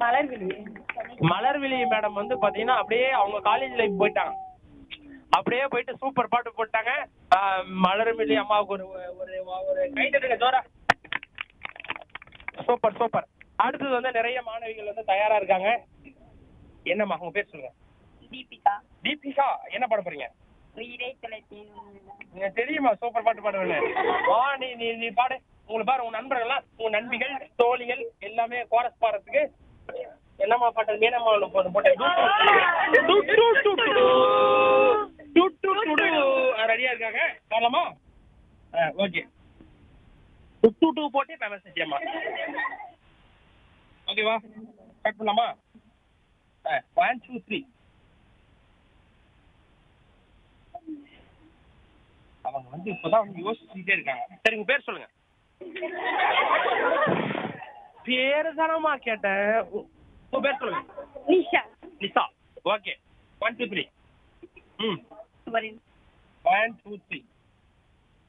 Malarvizhi Malarvizhi madam வந்து பாத்தீங்கன்னா அப்படியே அவங்க காலேஜ் லைஃப் போயிட்டாங்க அப்படியே போயிட்டு சூப்பர் பாட்டு போட்டாங்க ஆஹ் மலர்விழி அம்மாவுக்கு ஒரு ஒரு ஒரு கை தட்டுங்க ஜோரா சூப்பர் சூப்பர் அடுத்தது வந்து நிறைய மாணவிகள் வந்து தயாரா இருக்காங்க என்னம்மா உங்க பேர் சொல்லுங்க தீபிகா தீபிகா என்ன பாட போறீங்க உயிரை தொலைத்தேன் எனக்கு தெரியுமா சூப்பர் பாட்டு பாடுவேன்னு வா நீ நீ நீ பாடு உங்களுக்கு பாரு உங்க நண்பர்கள்லாம் உங்க நண்பிகள் தோழிகள் எல்லாமே கோரஸ் பாடுறதுக்கு என்னம்மா பாட்டு மீனம்மா போட்டு போட்டேன் ரெடியா இருக்காங்க பாடலாமா ஓகே டூ டூ போட்டு நான் மெசேஜ் ஏமா ஓகேவா ஸ்டார்ட் பண்ணலாமா ஒன் டூ த்ரீ அவங்க வந்து இப்பதான் வந்து யோசிச்சுட்டே இருக்காங்க சரி உங்க பேர் சொல்லுங்க பேரு தானம்மா கேட்டேன் உ- உங்க பேர் சொல்லுங்க நிஷா நிசா